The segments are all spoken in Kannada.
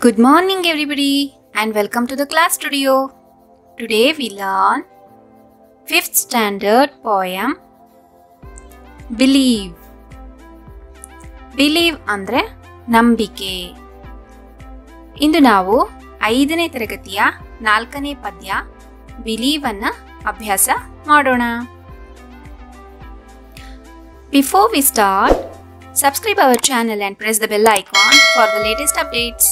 Good morning, everybody, and welcome to the class studio. Today we learn 5th standard poem Believe. Believe ಅಂದ್ರೆ ನಂಬಿಕೆ ಇಂದು ನಾವು ಐದನೇ ತರಗತಿಯ ನಾಲ್ಕನೇ ಪದ್ಯ ಬಿಲೀವ್ ಅನ್ನ ಅಭ್ಯಾಸ ಮಾಡೋಣ before we start subscribe our channel and press the bell icon for the latest updates.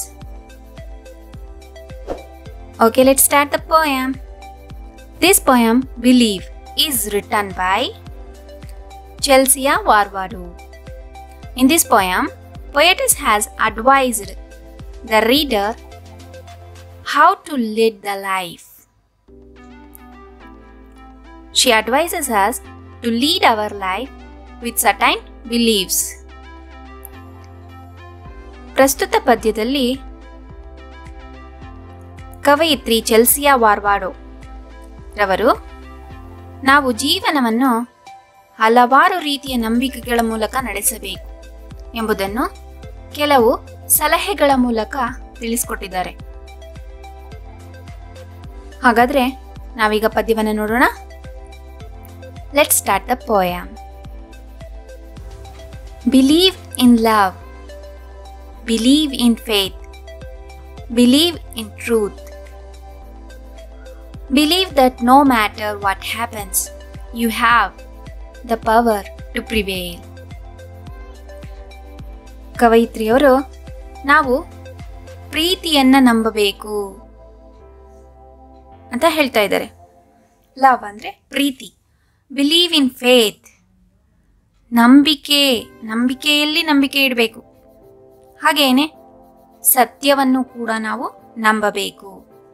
Okay, let's start the poem. This poem, Believe, is written by Chelsea Warwadu. In this poem, poetess has advised the reader how to lead the life. She advises us to lead our life with certain beliefs. ಪ್ರಸ್ತುತ ಪದ್ಯದಲ್ಲಿ ಕವಯಿತ್ರಿ ಚೆಲ್ಸಿಯಾ ವಾರ್ವಾಡೋ ರವರು ನಾವು ಜೀವನವನ್ನು ಹಲವಾರು ರೀತಿಯ ನಂಬಿಕೆಗಳ ಮೂಲಕ ನಡೆಸಬೇಕು ಎಂಬುದನ್ನು ಕೆಲವು ಸಲಹೆಗಳ ಮೂಲಕ ತಿಳಿಸ್ಕೊಟ್ಟಿದ್ದಾರೆ ಹಾಗಾದ್ರೆ ನಾವೀಗ ಪದ್ಯವನ್ನು ನೋಡೋಣ let start the poem believe in love Believe in faith. Believe in truth. Believe that no matter what happens, you have the power to prevail. ಕವಯಿತ್ರಿಯವರು ನಾವು ಪ್ರೀತಿಯನ್ನ ನಂಬಬೇಕು ಅಂತ ಹೇಳ್ತಾ ಇದ್ದಾರೆ ಲವ್ ಅಂದ್ರೆ ಪ್ರೀತಿ ಬಿಲೀವ್ ಇನ್ ಫೇತ್ ನಂಬಿಕೆ ನಂಬಿಕೆಯಲ್ಲಿ ನಂಬಿಕೆ ಇಡಬೇಕು ಹಾಗೇನೆ ಸತ್ಯವನ್ನು ಕೂಡ ನಾವು ನಂಬಬೇಕು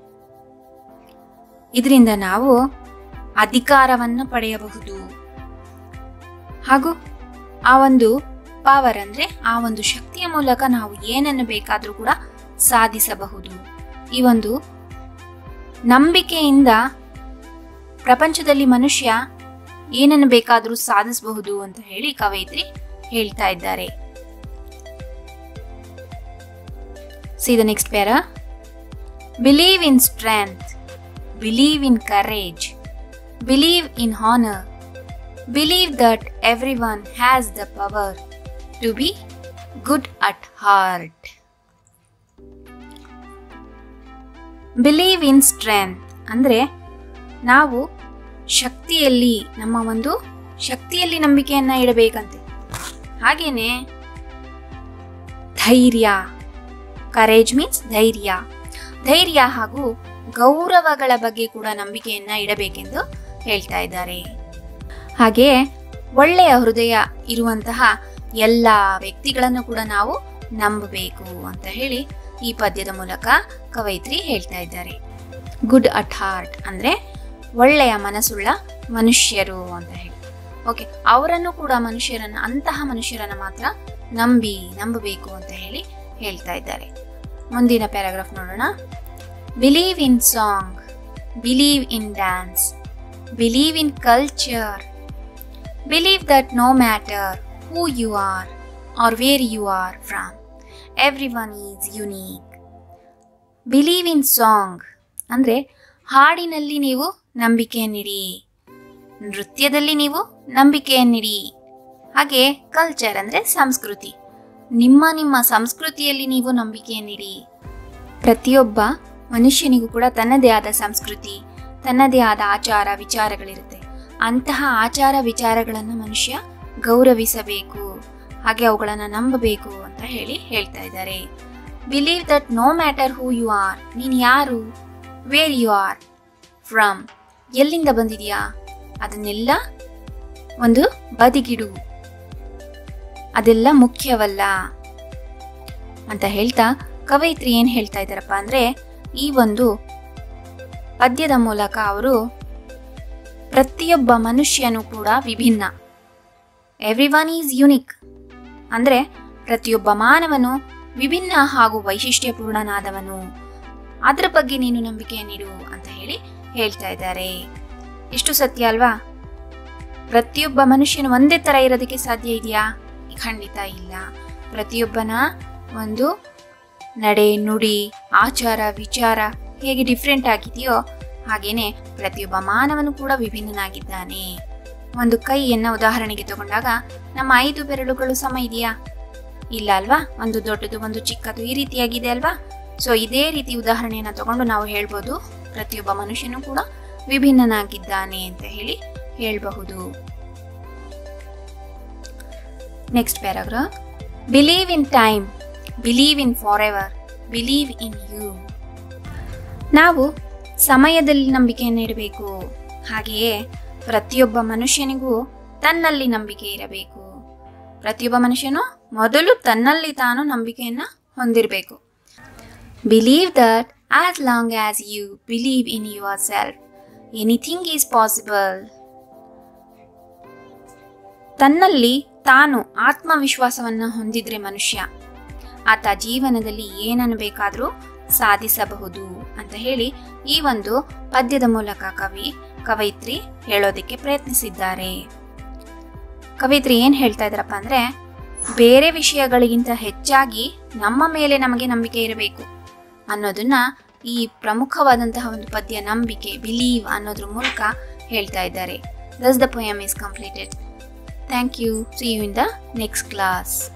ಇದರಿಂದ ನಾವು ಅಧಿಕಾರವನ್ನು ಪಡೆಯಬಹುದು ಹಾಗೂ ಆ ಒಂದು ಪವರ್ ಅಂದ್ರೆ ಆ ಒಂದು ಶಕ್ತಿಯ ಮೂಲಕ ನಾವು ಏನನ್ನು ಬೇಕಾದರೂ ಕೂಡ ಸಾಧಿಸಬಹುದು ಈ ಒಂದು ನಂಬಿಕೆಯಿಂದ ಪ್ರಪಂಚದಲ್ಲಿ ಮನುಷ್ಯ ಏನನ್ನು ಬೇಕಾದರೂ ಸಾಧಿಸಬಹುದು ಅಂತ ಹೇಳಿ ಕವಯಿತ್ರಿ ಹೇಳ್ತಾ ಇದ್ದಾರೆ See the next para. Believe in strength. Believe in courage. Believe in honor. Believe that everyone has the power to be good at heart. Believe in strength ಅಂದರೆ ನಾವು ಶಕ್ತಿಯಲ್ಲಿ ನಮ್ಮ ಒಂದು ಶಕ್ತಿಯಲ್ಲಿ ನಂಬಿಕೆಯನ್ನ ಇಡಬೇಕಂತೆ ಹಾಗೇನೆ ಧೈರ್ಯ ಕರೇಜ್ ಮೀನ್ಸ್ ಧೈರ್ಯ ಧೈರ್ಯ ಹಾಗೂ ಗೌರವಗಳ ಬಗ್ಗೆ ಕೂಡ ನಂಬಿಕೆಯನ್ನ ಇಡಬೇಕೆಂದು ಹೇಳ್ತಾ ಇದ್ದಾರೆ ಹಾಗೆಯೇ ಒಳ್ಳೆಯ ಹೃದಯ ಇರುವಂತಹ ಎಲ್ಲ ವ್ಯಕ್ತಿಗಳನ್ನು ಕೂಡ ನಾವು ನಂಬಬೇಕು ಅಂತ ಹೇಳಿ ಈ ಪದ್ಯದ ಮೂಲಕ ಕವಯಿತ್ರಿ ಹೇಳ್ತಾ ಇದ್ದಾರೆ ಗುಡ್ ಅಟ್ ಹಾರ್ಟ್ ಅಂದ್ರೆ ಒಳ್ಳೆಯ ಮನಸ್ಸುಳ್ಳ ಮನುಷ್ಯರು ಅಂತ ಹೇಳಿ ಓಕೆ ಅವರನ್ನು ಕೂಡ ಮನುಷ್ಯರನ್ನ ಅಂತಹ ಮನುಷ್ಯರನ್ನ ಮಾತ್ರ ನಂಬಿ ನಂಬಬೇಕು ಅಂತ ಹೇಳಿ ಹೇಳ್ತಾ ಇದ್ದಾರೆ ಮುಂದಿನ ಪ್ಯಾರಾಗ್ರಾಫ್ ನೋಡೋಣ believe in song believe in dance believe in culture believe that no matter who you are are where you are from everyone is unique believe in song ಅಂದರೆ ಹಾಡಿನಲ್ಲಿ ನೀವು ನಂಬಿಕೆಯನ್ನಿಡಿ ನೃತ್ಯದಲ್ಲಿ ನೀವು ನಂಬಿಕೆಯನ್ನಿಡಿ ಹಾಗೆ ಕಲ್ಚರ್ ಅಂದರೆ ಸಂಸ್ಕೃತಿ ನಿಮ್ಮ ನಿಮ್ಮ ಸಂಸ್ಕೃತಿಯಲ್ಲಿ ನೀವು ನಂಬಿಕೆಯನ್ನಿಡಿ ಪ್ರತಿಯೊಬ್ಬ ಮನುಷ್ಯನಿಗೂ ಕೂಡ ತನ್ನದೇ ಆದ ಸಂಸ್ಕೃತಿ ತನ್ನದೇ ಆದ ಆಚಾರ ವಿಚಾರಗಳಿರುತ್ತೆ ಅಂತಹ ಆಚಾರ ವಿಚಾರಗಳನ್ನು ಮನುಷ್ಯ ಗೌರವಿಸಬೇಕು ಹಾಗೆ ಅವುಗಳನ್ನು ನಂಬಬೇಕು ಅಂತ ಹೇಳಿ ಹೇಳ್ತಾ ಇದ್ದಾರೆ believe that no matter who you are ನೀನು ಯಾರು ವೇರ್ ಯು ಆರ್ ಫ್ರಮ್ ಎಲ್ಲಿಂದ ಬಂದಿದೆಯಾ ಅದನ್ನೆಲ್ಲ ಒಂದು ಬದಿಗಿಡು ಅದೆಲ್ಲ ಮುಖ್ಯವಲ್ಲ ಅಂತ ಹೇಳ್ತಾ ಕವಯಿತ್ರಿ ಏನು ಹೇಳ್ತಾ ಇದ್ದಾರಪ್ಪ ಅಂದರೆ ಈ ಒಂದು ಪದ್ಯದ ಮೂಲಕ ಅವರು ಪ್ರತಿಯೊಬ್ಬ ಮನುಷ್ಯನೂ ಕೂಡ ವಿಭಿನ್ನ ಎವ್ರಿ ಒನ್ ಈಸ್ ಯುನಿಕ್ ಅಂದರೆ ಪ್ರತಿಯೊಬ್ಬ ಮಾನವನು ವಿಭಿನ್ನ ಹಾಗೂ ವೈಶಿಷ್ಟ್ಯಪೂರ್ಣನಾದವನು ಅದ್ರ ಬಗ್ಗೆ ನೀನು ನಂಬಿಕೆಯನ್ನಿಡು ಅಂತ ಹೇಳಿ ಹೇಳ್ತಾ ಇದ್ದಾರೆ ಎಷ್ಟು ಸತ್ಯ ಅಲ್ವಾ ಪ್ರತಿಯೊಬ್ಬ ಮನುಷ್ಯನು ಒಂದೇ ತರ ಇರೋದಕ್ಕೆ ಸಾಧ್ಯ ಇದೆಯಾ ಖಂಡಿತ ಇಲ್ಲ ಪ್ರತಿಯೊಬ್ಬನ ಒಂದು ನಡೆ ನುಡಿ ಆಚಾರ ವಿಚಾರ ಹೇಗೆ ಡಿಫ್ರೆಂಟ್ ಆಗಿದೆಯೋ ಹಾಗೇನೆ ಪ್ರತಿಯೊಬ್ಬ ಮಾನವನು ಕೂಡ ವಿಭಿನ್ನನಾಗಿದ್ದಾನೆ ಒಂದು ಕೈಯನ್ನ ಉದಾಹರಣೆಗೆ ತಗೊಂಡಾಗ ನಮ್ಮ ಐದು ಬೆರಳುಗಳು ಸಮ ಇದೆಯಾ ಇಲ್ಲ ಅಲ್ವಾ ಒಂದು ದೊಡ್ಡದು ಒಂದು ಚಿಕ್ಕದು ಈ ರೀತಿಯಾಗಿದೆ ಅಲ್ವಾ ಸೊ ಇದೇ ರೀತಿ ಉದಾಹರಣೆಯನ್ನ ತಗೊಂಡು ನಾವು ಹೇಳ್ಬೋದು ಪ್ರತಿಯೊಬ್ಬ ಮನುಷ್ಯನು ಕೂಡ ವಿಭಿನ್ನನಾಗಿದ್ದಾನೆ ಅಂತ ಹೇಳಿ ಹೇಳಬಹುದು next paragraph believe in time believe in forever believe in you ನಾವು ಸಮಯದಲ್ಲಿ ನಂಬಿಕೆಯನ್ನು ಇಡಬೇಕು ಹಾಗೆಯೇ ಪ್ರತಿಯೊಬ್ಬ ಮನುಷ್ಯನಿಗೂ ತನ್ನಲ್ಲಿ ನಂಬಿಕೆ ಇರಬೇಕು ಪ್ರತಿಯೊಬ್ಬ ಮನುಷ್ಯನು ಮೊದಲು ತನ್ನಲ್ಲಿ ತಾನು ನಂಬಿಕೆಯನ್ನ ಹೊಂದಿರಬೇಕು believe that as long as you believe in yourself anything is possible ತನ್ನಲ್ಲಿ ತಾನು ಆತ್ಮವಿಶ್ವಾಸವನ್ನು ಹೊಂದಿದ್ರೆ ಮನುಷ್ಯ ಆತ ಜೀವನದಲ್ಲಿ ಏನನ್ನು ಬೇಕಾದರೂ ಸಾಧಿಸಬಹುದು ಅಂತ ಹೇಳಿ ಈ ಒಂದು ಪದ್ಯದ ಮೂಲಕ ಕವಿ ಕವಯಿತ್ರಿ ಹೇಳೋದಕ್ಕೆ ಪ್ರಯತ್ನಿಸಿದ್ದಾರೆ ಕವಿತ್ರಿ ಏನ್ ಹೇಳ್ತಾ ಇದ್ರಪ್ಪ ಅಂದ್ರೆ ಬೇರೆ ವಿಷಯಗಳಿಗಿಂತ ಹೆಚ್ಚಾಗಿ ನಮ್ಮ ಮೇಲೆ ನಮಗೆ ನಂಬಿಕೆ ಇರಬೇಕು ಅನ್ನೋದನ್ನ ಈ ಪ್ರಮುಖವಾದಂತಹ ಒಂದು ಪದ್ಯ ನಂಬಿಕೆ ಬಿಲೀವ್ ಅನ್ನೋದ್ರ ಮೂಲಕ ಹೇಳ್ತಾ ಇದ್ದಾರೆ thus the poem is completed thank you see you in the next class